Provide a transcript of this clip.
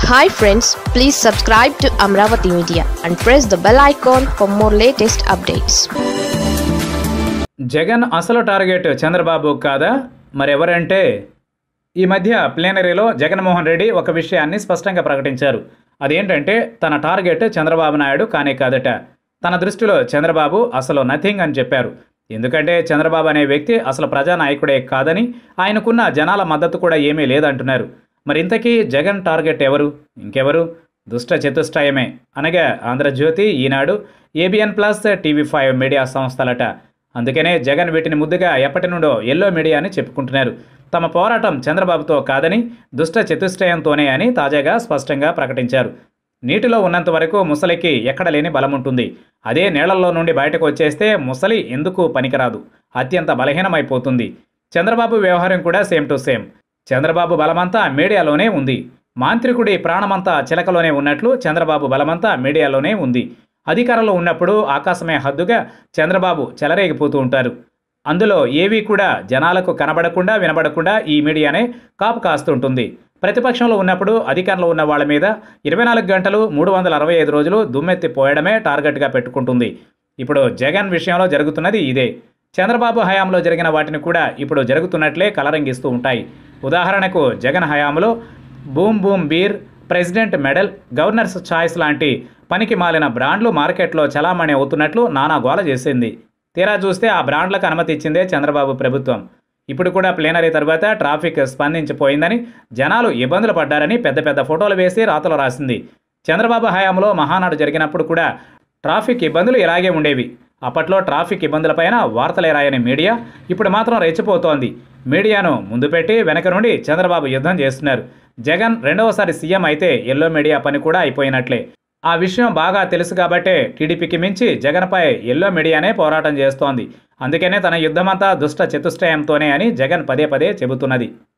hi friends please subscribe to Amaravati media and press the bell icon for more latest updates Jagan అసలు target Chandrababu కాదా మరెవరంటే ఈ మధ్య ప్లేనరీలో జగన్మోహన్ రెడ్డి ఒక విషయాన్ని స్పష్టంగా ప్రకటించారు అదేంటంటే తన టార్గెట్ చంద్రబాబు నాయుడు కానే కాదట తన దృష్టిలో చంద్రబాబు అసలు నథింగ్ అని చెప్పారు ఎందుకంటే చంద్రబాబు అనే వ్యక్తి అసలు ప్రజానాయకుడే కాదని ఆయనకున్న జనాల మద్దతు కూడా ఏమీ లేదంటున్నారు మరి ఇంతకీ జగన్ టార్గెట్ ఎవరు ఇంకెవరు దుష్ట చతుష్టయమే అనగా Andhra Jyothi Eenadu ABN plus TV five media సంస్థలట అందుకనే జగన్ వీటిని ముద్దుగా ఎప్పటి నుండో ఎల్లో మీడియా అని చెప్పుకుంటున్నారు తమ పోరాటం చంద్రబాబుతో కాదని దుష్ట చతుష్టయంతోనే అని తాజాగా స్పష్టంగా ప్రకటించారు నీటిలో ఉన్నంత వరకు ముసలికి ఎక్కడ లేని బలం ఉంటుంది అదే నీళ్లలో నుండి బయటకు వచ్చేస్తే ముసలి ఎందుకు పనికిరాదు అత్యంత బలహీనమైపోతుంది చంద్రబాబు వ్యవహారం కూడా సేమ్ టు సేమ్ చంద్రబాబు బలమంతా మీడియాలోనే ఉంది మాంత్రికుడి ప్రాణమంతా చిలకలోనే ఉన్నట్లు చంద్రబాబు బలమంతా మీడియాలోనే ఉంది అధికారంలో ఉన్నప్పుడు ఆకాశమే హద్దుగా చంద్రబాబు చెలరేగిపోతూ ఉంటారు అందులో ఏవీ కూడా జనాలకు కనబడకుండా వినబడకుండా ఈ మీడియానే కాపు కాస్తుంటుంది ప్రతిపక్షంలో ఉన్నప్పుడు అధికారంలో ఉన్న వాళ్ళ మీద ఇరవై నాలుగు గంటలు మూడు వందల అరవై ఐదు రోజులు దుమ్మెత్తి పోయడమే టార్గెట్గా పెట్టుకుంటుంది ఇప్పుడు జగన్ విషయంలో జరుగుతున్నది ఇదే చంద్రబాబు హయాంలో జరిగిన వాటిని కూడా ఇప్పుడు జరుగుతున్నట్లే కలరంగిస్తూ ఉంటాయి ఉదాహరణకు జగన్ హయాంలో boom boom beer president medal governors choice లాంటి పనికి మాలిన బ్రాండ్లు మార్కెట్లో చలామణి అవుతున్నట్లు నానా గోల చేసింది తీరా చూస్తే ఆ బ్రాండ్లకు అనుమతి ఇచ్చిందే చంద్రబాబు ప్రభుత్వం ఇప్పుడు కూడా ప్లేనరీ తర్వాత ట్రాఫిక్ స్పందించిపోయిందని జనాలు ఇబ్బందులు పడ్డారని పెద్ద పెద్ద ఫోటోలు వేసి రాతలు రాసింది చంద్రబాబు హయాంలో మహానాడు జరిగినప్పుడు కూడా ట్రాఫిక్ ఇబ్బందులు ఇలాగే ఉండేవి అప్పట్లో ట్రాఫిక్ ఇబ్బందులపైన వార్తలే రాయని మీడియా ఇప్పుడు మాత్రం రెచ్చిపోతోంది మీడియాను ముందు పెట్టి వెనక నుండి చంద్రబాబు యుద్ధం చేస్తున్నారు జగన్ రెండవసారి సీఎం అయితే ఎల్లో మీడియా పని కూడా అయిపోయినట్లే ఆ విషయం బాగా తెలుసు కాబట్టే టీడీపీకి మించి జగన్పై ఎల్లో మీడియానే పోరాటం చేస్తోంది అందుకనే తన యుద్ధమంతా దుష్ట చతుష్టయంతోనే అని జగన్ పదే పదే చెబుతున్నది